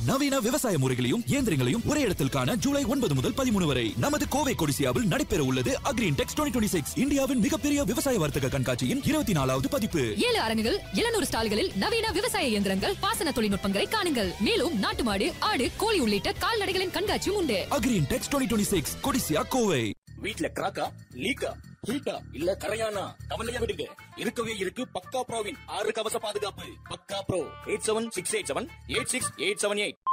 நவீன விவசாய முறைகளையும் இயந்திரங்களையும் ஒரே இடத்தில் காண ஜூலை ஒன்பது முதல் பதிமூணு வரை நமது கோவை கொடிசியாவில் நடைபெற உள்ளது அக்ரீன் டெக்ஸ் டுவெண்ட்டி சிக்ஸ் இந்தியாவின் மிகப்பெரிய விவசாய வர்த்தக கண்காட்சியின் இருபத்தி நாலாவது பதிப்பு ஏழு அரங்குகள் எழுநூறு ஸ்டால்களில் நவீன விவசாய இயந்திரங்கள் பாசன தொழில்நுட்பங்களை காணுங்கள் மேலும் நாட்டு மாடு ஆடு கோழி உள்ளிட்ட கால்நடைகளின் கண்காட்சியும் உண்டு Agri Intex twenty six Codissia Kovai வீட்ல கிராக்கா லீக்கா ஹீட்டா இல்ல கரையானா கவலையா விடுங்க இருக்கவே இருக்கு பக்கா ப்ரோவின் ஆறு கவச பாதுகாப்பு பக்கா bro eight seven six eight seven eight six eight seven eight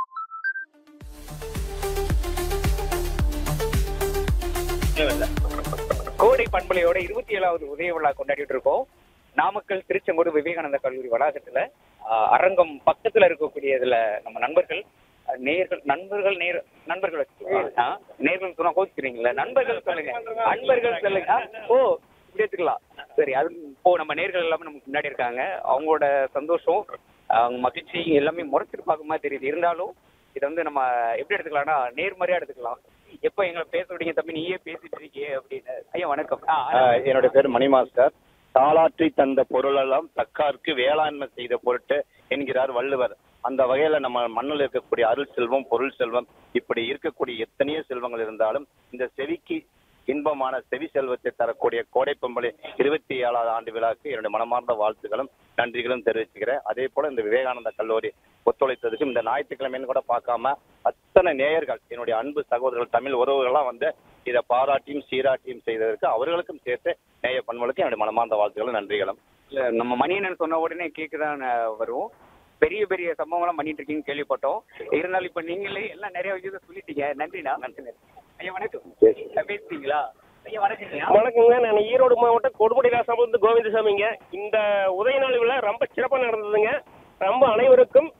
கோடை பண்பலையோட இருபத்தி ஏழாவது உதய விழா கொண்டாடிட்டு இருக்கோம் நாமக்கல் திருச்செங்கோடு விவேகானந்த கல்லூரி வளாகத்துல ஆஹ், அரங்கம் பக்கத்துல இருக்கக்கூடிய இதுல நம்ம நண்பர்கள் அஹ், நேர்கள் நண்பர்கள் நேர் நண்பர்கள் வச்சுக்கலாம். ஆ, நேர்கள் சொன்னா கோச்சுக்கிறீங்களா நண்பர்கள் சொல்லுங்க நண்பர்கள் சொல்லுங்க ஆ, ஓ இப்படி எடுத்துக்கலாம் சரி அது இப்போ நம்ம நேர்கள் எல்லாமே நமக்கு முன்னாடி இருக்காங்க அவங்களோட சந்தோஷம் அவங்க மகிழ்ச்சி எல்லாமே முறைச்சிட்டு பார்க்க மாதிரி தெரியுது இருந்தாலும் இதை வந்து நம்ம எப்படி எடுத்துக்கலாம்னா நேர்மறையா எடுத்துக்கலாம் எப்போ எங்களை பேச விடுங்க தம்பி நீயே பேசிட்டு இருக்கியே அப்படின்னு ஐயா வணக்கம் ஆ, ஆஹ் என்னுடைய பேர் மணி மாஸ்டர் தாளாற்றி தந்த பொருளெல்லாம் தக்கார்க்கு வேளாண்மை செய்த பொருட்டு என்கிறார் வள்ளுவர் அந்த வகையில நம்ம மண்ணில் இருக்கக்கூடிய அருள் செல்வம் பொருள் செல்வம் இப்படி இருக்கக்கூடிய எத்தனையோ செல்வங்கள் இருந்தாலும் இந்த செவிக்கு இன்பமான செவி செல்வத்தை தரக்கூடிய கோடை பொம்பளை இருபத்தி ஏழாவது ஆண்டு விழாக்கு என்னுடைய மனமார்ந்த வாழ்த்துக்களும் நன்றிகளும் தெரிவிச்சுக்கிறேன் அதே போல இந்த விவேகானந்த கல்லூரி ஒத்துழைத்ததுக்கும் இந்த ஞாயிற்றுக்கிழமைன்னு கூட பார்க்காம அத்தனை நேயர்கள் என்னுடைய அன்பு சகோதரர்கள் தமிழ் உறவுகள்லாம் வந்து இதை பாராட்டியும் சீராட்டியும் செய்ததற்கு அவர்களுக்கும் சேர்த்து நேய பண்புகளுக்கு என்னுடைய மனமார்ந்த வாழ்த்துக்களும் நன்றிகளும் இல்ல நம்ம மணியனன் சொன்ன உடனே கேக்குதான் வரும் பெரிய பெரிய சம்பவங்கள்லாம் பண்ணிட்டு இருக்கீங்கன்னு கேள்விப்பட்டோம் இருந்தாலும் இப்ப நீங்களே எல்லாம் நிறைய விஷயத்த சொல்லிட்டீங்க நன்றிண்ணா நன்றி ஐயா வணக்கம் பேசுறீங்களா ஐயா வணக்கம் வணக்கங்க நான் ஈரோடு மாவட்டம் கொடுமுடி ராசாமிலிருந்து கோவிந்தசாமிங்க இந்த உதய நாள் விழா ரொம்ப சிறப்பாக நடந்ததுங்க ரொம்ப அனைவருக்கும்